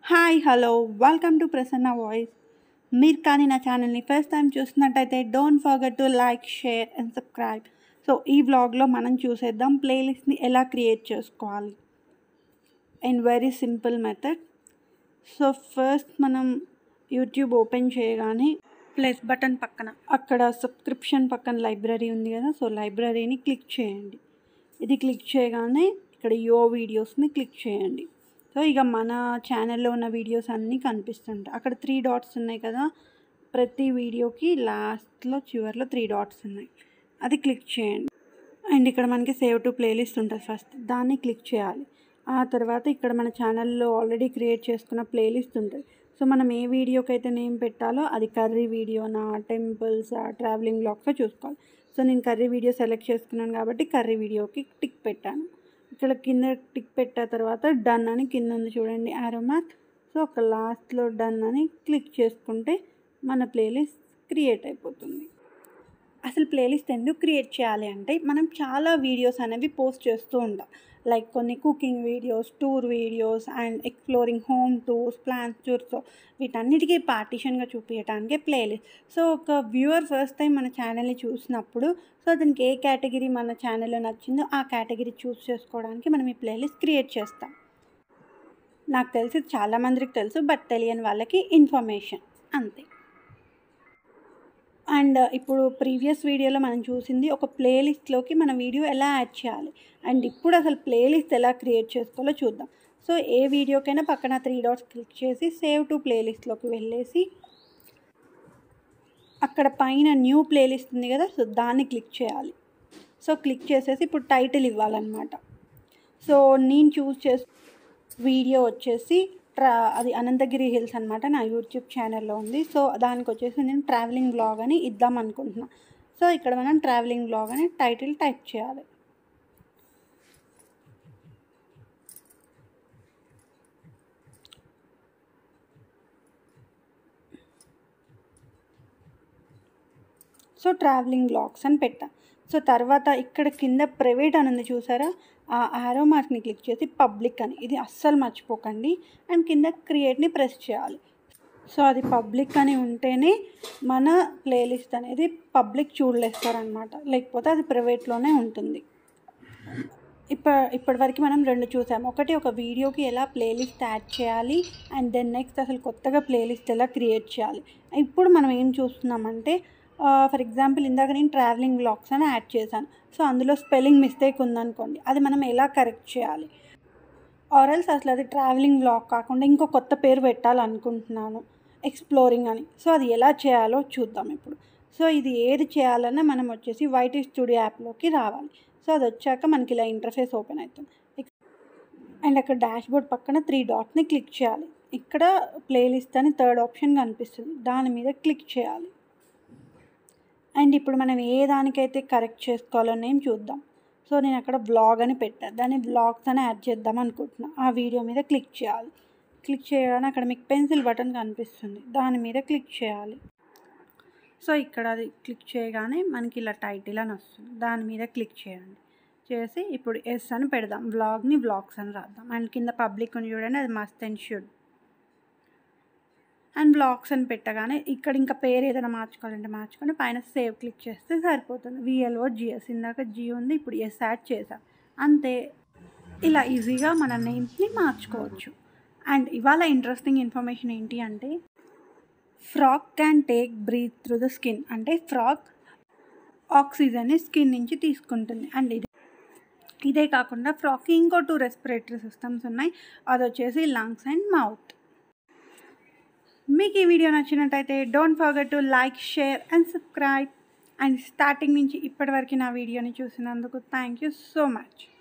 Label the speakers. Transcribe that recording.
Speaker 1: hi hello welcome to Prasanna voice మీరు కానీ నా ఛానల్ని ఫస్ట్ టైం చూస్తున్నట్టయితే don't forget to like share and subscribe so ఈ వ్లాగ్లో మనం చూసేద్దాం ప్లేలిస్ట్ని ఎలా క్రియేట్ చేసుకోవాలి and very simple method so first మనం యూట్యూబ్ ఓపెన్ చేయగానే ప్లస్ బటన్ పక్కన అక్కడ సబ్స్క్రిప్షన్ పక్కన లైబ్రరీ ఉంది కదా సో లైబ్రరీని క్లిక్ చేయండి ఇది క్లిక్ చేయగానే ఇక్కడ యో వీడియోస్ని క్లిక్ చేయండి సో ఇక మన ఛానల్లో ఉన్న వీడియోస్ అన్నీ కనిపిస్తుంటాయి అక్కడ త్రీ డాట్స్ ఉన్నాయి కదా ప్రతి వీడియోకి లాస్ట్లో చివరిలో త్రీ డాట్స్ ఉన్నాయి అది క్లిక్ చేయండి అండ్ ఇక్కడ మనకి సేవ్ టు ప్లేలిస్ట్ ఉంటుంది ఫస్ట్ దాన్ని క్లిక్ చేయాలి ఆ తర్వాత ఇక్కడ మన ఛానల్లో ఆల్రెడీ క్రియేట్ చేసుకున్న ప్లేలిస్ట్ ఉంటుంది సో మనం ఏ వీడియోకి అయితే నేమ్ పెట్టాలో అది కర్రీ వీడియోనా టెంపుల్స్ ట్రావెలింగ్ బ్లాగ్స్ చూసుకోవాలి సో నేను కర్రీ వీడియో సెలెక్ట్ చేసుకున్నాను కాబట్టి కర్రీ వీడియోకి టిక్ పెట్టాను ఇక్కడ కింద టిక్ పెట్టిన తర్వాత డన్ అని కింద ఉంది చూడండి ఆరో మార్క్ సో ఒక లాస్ట్లో డన్ అని క్లిక్ చేసుకుంటే మన ప్లేలిస్ట్ క్రియేట్ అయిపోతుంది అసలు ప్లేలిస్ట్ ఎందుకు క్రియేట్ చేయాలి అంటే మనం చాలా వీడియోస్ అనేవి పోస్ట్ చేస్తూ ఉంటాం లైక్ కొన్ని cooking videos tour videos and exploring home tours plans tours వీటన్నిటికీ పార్టిషన్గా చూపించడానికి ప్లేలిస్ట్ సో ఒక వ్యూవర్ ఫస్ట్ టైం మన ఛానల్ని చూసినప్పుడు సో అతనికి ఏ కేటగిరీ మన ఛానల్లో నచ్చిందో ఆ కేటగిరీ చూస్ చేసుకోవడానికి మనం ఈ ప్లేలిస్ట్ క్రియేట్ చేస్తాం నాకు తెలిసి చాలామందికి తెలుసు బట్ తెలియని వాళ్ళకి ఇన్ఫర్మేషన్ అంతే అండ్ ఇప్పుడు ప్రీవియస్ వీడియోలో మనం చూసింది ఒక ప్లేలిస్ట్లోకి మన వీడియో ఎలా యాడ్ చేయాలి అండ్ ఇప్పుడు అసలు ప్లేలిస్ట్ ఎలా క్రియేట్ చేసుకోవాలో చూద్దాం సో ఏ వీడియోకైనా పక్కన త్రీ డాట్స్ క్లిక్ చేసి సేవ్ టు ప్లేలిస్ట్లోకి వెళ్ళేసి అక్కడ పైన న్యూ ప్లేలిస్ట్ ఉంది కదా సో దాన్ని క్లిక్ చేయాలి సో క్లిక్ చేసేసి ఇప్పుడు టైటిల్ ఇవ్వాలన్నమాట సో నేను చూస్ చేసి వీడియో వచ్చేసి ట్రా అది అనంతగిరి హిల్స్ అనమాట నా యూట్యూబ్ ఛానల్లో ఉంది సో దానికి వచ్చేసి నేను ట్రావెలింగ్ బ్లాగ్ అని ఇద్దాం అనుకుంటున్నాను సో ఇక్కడ మనం ట్రావెలింగ్ బ్లాగ్ అని టైటిల్ టైప్ చేయాలి సో ట్రావెలింగ్ బ్లాగ్స్ అని పెట్టా సో తర్వాత ఇక్కడ కింద ప్రైవేట్ అని ఉంది చూసారా ఆ ఆరో మార్క్ని క్లిక్ చేసి పబ్లిక్ అని ఇది అస్సలు మర్చిపోకండి అండ్ కింద క్రియేట్ని ప్రెస్ చేయాలి సో అది పబ్లిక్ అని ఉంటేనే మన ప్లేలిస్ట్ అనేది పబ్లిక్ చూడలేస్తారనమాట లేకపోతే అది ప్రైవేట్లోనే ఉంటుంది ఇప్ప ఇప్పటివరకు మనం రెండు చూసాం ఒకటి ఒక వీడియోకి ఎలా ప్లేలిస్ట్ యాడ్ చేయాలి అండ్ దెన్ నెక్స్ట్ అసలు కొత్తగా ప్లేలిస్ట్ ఎలా క్రియేట్ చేయాలి ఇప్పుడు మనం ఏం చూస్తున్నామంటే ఫర్ ఎగ్జాంపుల్ ఇందాక నేను ట్రావెలింగ్ బ్లాగ్స్ అని యాడ్ చేశాను సో అందులో స్పెల్లింగ్ మిస్టేక్ ఉందనుకోండి అది మనం ఎలా కరెక్ట్ చేయాలి ఆరల్స్ అసలు అది ట్రావెలింగ్ బ్లాగ్ కాకుండా ఇంకో కొత్త పేరు పెట్టాలనుకుంటున్నాను ఎక్స్ప్లోరింగ్ అని సో అది ఎలా చేయాలో చూద్దాం ఇప్పుడు సో ఇది ఏది చేయాలన్నా మనం వచ్చేసి వైట్ స్టూడియో యాప్లోకి రావాలి సో అది వచ్చాక మనకి ఇలా ఇంటర్ఫేస్ ఓపెన్ అవుతుంది అండ్ అక్కడ డాష్ బోర్డ్ పక్కన త్రీ డాట్ని క్లిక్ చేయాలి ఇక్కడ ప్లేలిస్ట్ అని థర్డ్ ఆప్షన్ కనిపిస్తుంది దాని మీద క్లిక్ చేయాలి అండ్ ఇప్పుడు మనం ఏ దానికైతే కరెక్ట్ చేసుకోవాలో నేను చూద్దాం సో నేను అక్కడ బ్లాగ్ అని పెట్టాను దాన్ని బ్లాగ్స్ అని యాడ్ చేద్దాం అనుకుంటున్నాను ఆ వీడియో మీద క్లిక్ చేయాలి క్లిక్ చేయగానే అక్కడ మీకు పెన్సిల్ బటన్ కనిపిస్తుంది దాని మీద క్లిక్ చేయాలి సో ఇక్కడ అది క్లిక్ చేయగానే మనకి ఇలా టైటిల్ అని వస్తుంది దాని మీద క్లిక్ చేయండి చేసి ఇప్పుడు ఎస్ అని పెడదాం బ్లాగ్ని బ్లాగ్స్ అని రాద్దాం అండ్ కింద పబ్లిక్ అని చూడండి అది must and should and blogs అని పెట్టగానే ఇక్కడ ఇంకా పేరు ఏదైనా మార్చుకోవాలంటే మార్చుకొని పైన సేవ్ క్లిక్ చేస్తే సరిపోతుంది విఎల్ఓ జిఎస్ ఇందాక జీ ఉంది ఇప్పుడు ఎస్ యాడ్ చేసాం అంతే ఇలా ఈజీగా మన నేమ్స్ని మార్చుకోవచ్చు అండ్ ఇవాళ ఇంట్రెస్టింగ్ ఇన్ఫర్మేషన్ ఏంటి అంటే frog can take breath through the skin అంటే ఫ్రాక్ ఆక్సిజన్ని స్కిన్ నుంచి తీసుకుంటుంది అండ్ ఇది ఇదే కాకుండా ఫ్రాక్కి ఇంకో టూ రెస్పిరేటరీ సిస్టమ్స్ ఉన్నాయి అది వచ్చేసి లంగ్స్ అండ్ మౌత్ మీకు ఈ వీడియో నచ్చినట్టయితే don't forget to like share and subscribe and starting నుంచి ఇప్పటివరకు నా వీడియోని చూసినందుకు థ్యాంక్ యూ సో మచ్